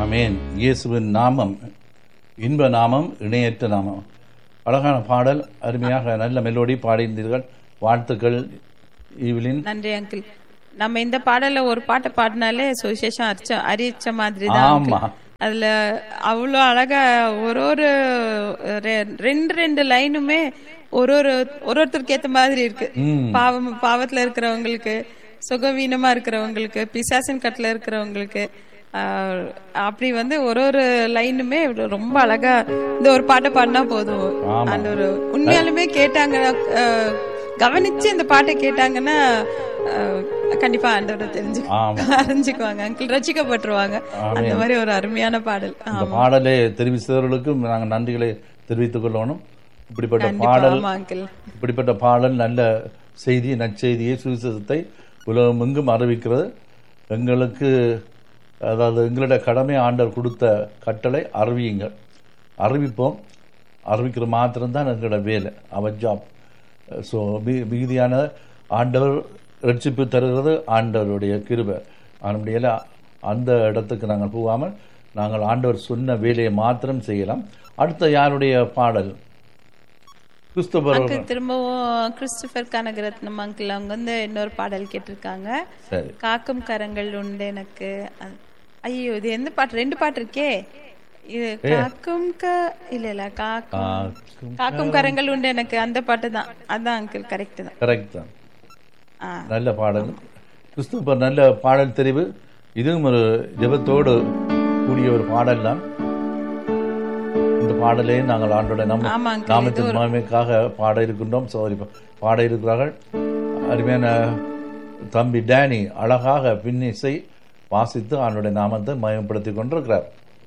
ஆமென் இயேசுவின் நாமம் இன்ப நாமம் இணையற்ற நாமம் அழகான பாடல் அருமையாக நல்ல மெலோடி பாடியிருந்தீர்கள் வாழ்த்துக்கள் ஈவிலின் நன்றி அங்கிள் நம்ம இந்த பாடல்ல ஒரு பாட்டை பாடினாலே சுவிசேஷம் அரிச்ச அரிச்ச மாதிரி தான் ஆமா அதுல அவ்வளோ அழகா ஒரு ஒரு ரெ- ரெண்டு ரெண்டு லைனுமே ஒரு ஒரு ஒரு ஒருத்தருக்கு ஏத்த மாதிரி இருக்கு ம் பாவம் பாவத்துல இருக்கிறவங்களுக்கு சுகவீனமா இருக்கிறவங்களுக்கு பிசாசின் கட்டுல இருக்கிறவங்களுக்கு ஆஹ், அப்படி வந்து ஒரு ஒரு லைனுமே ரொம்ப அழகா இந்த ஒரு பாட்டை பாடினா போதும் ஆமா. அந்த ஒரு உண்மையாலுமே கேட்டாங்க ஆஹ், கவனிச்சு இந்த பாட்டை கேட்டாங்கன்னா ஆஹ், கண்டிப்பா ஆண்டவரை தெரிஞ்சு ஆமா அறிஞ்சுக்குவாங்க அங்கிள் ரசிக்கப்பட்டுருவாங்க அந்த மாதிரி ஒரு அருமையான பாடல் ஆ, இந்த பாடலை தெரிவித்தவர்களுக்கும் நாங்கள் நன்றிகளை தெரிவித்துக் கொள்ளணும் இப்படிப்பட்ட பாடல் ஆமா அங்கிள் இப்படிப்பட்ட பாடல் நல்ல செய்தி நற்செய்தியை சுவிசேஷத்தை உலகமெங்கும் அறிவிக்கிறது எங்களுக்கு அதாவது எங்களுடைய கடமை ஆண்டவர் கொடுத்த கட்டளை அறிவியுங்கள் அறிவிப்போம் அறிவிக்கிற மாத்திரம்தான் எங்களோட வேலை அவர் ஜாப் ஸோ மிகுதியான ஆண்டவர் ரட்சிப்பு தருகிறது ஆண்டவருடைய கிருபை அதனுடைய அந்த இடத்துக்கு நாங்கள் போகாமல் நாங்கள் ஆண்டவர் சொன்ன வேலையை மாத்திரம் செய்யலாம் அடுத்த யாருடைய பாடல் கிறிஸ்தவர் அங்கிள் திரும்பவும் கிறிஸ்டபர் கனகரத்னம் அங்கிள் அவங்க வந்து இன்னொரு பாடல் கேட்டிருக்காங்க சரி காக்கும் கரங்கள் உண்டு எனக்கு அது- ஐயோ இது எந்த பாட்டு ரெண்டு பாட்டு இருக்கே இது காக்கும் க இல்ல இல்ல காக்கும் காக்கும் காக்கும் கரங்கள் உண்டு எனக்கு அந்த பாட்டு தான் அதான் அங்கிள் கரெக்ட் தான் கரெக்ட் தான் ஆ நல்ல பாடல் கிறிஸ்துவர் நல்ல பாடல் தெரிவு இதுவும் ஒரு ஜெபத்தோடு கூடிய ஒரு பாடல் தான் இந்த பாடலே நாங்கள் ஆண்டோட நம்ம ஆமா அங்கிள் நாமத்தின் மகிமைக்காக பாட இருக்கின்றோம் சோதரி பாட இருக்கிறார்கள் அருமையான தம்பி டேனி அழகாக பின்னிசை வாசித்து ஆண்டுடைய நாமத்தை மயப்படுத்தி கொண்டிருக்கிறார்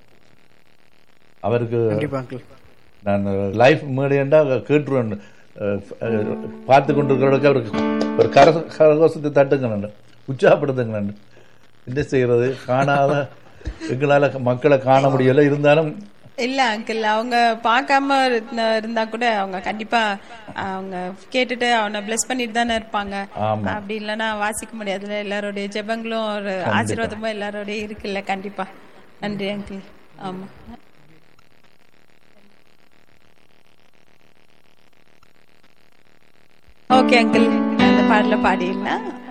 அவருக்கு கண்டிப்பா அங்கிள் நான் லைஃப் மேடையண்டா கேட்டுருவேன் அஹ், அஹ், பார்த்து கொண்டிருக்கிறவர்களுக்கு அவருக்கு ஒரு கர கரகோசத்தை தட்டுங்க உற்சாகப்படுத்துங்க என்ன செய்யறது காணாத எங்களால மக்களை காண முடியல இருந்தாலும் இல்ல அங்கிள் அவங்க பார்க்காம இருந்த- இருந்தா கூட அவங்க கண்டிப்பா அவங்க கேட்டுட்டு அவனை பிளஸ் பண்ணிட்டு தானே இருப்பாங்க ஆமா அப்படி இல்லைன்னா வாசிக்க முடியாதுல்ல எல்லாருடைய ஜெபங்களும் ஒரு ஆசீர்வாதமும் எல்லாரோடய இருக்குல்ல கண்டிப்பா நன்றி அங்கிள் ஆமா ஓகே அங்கிள் அந்த பாடல பாடிடலாம்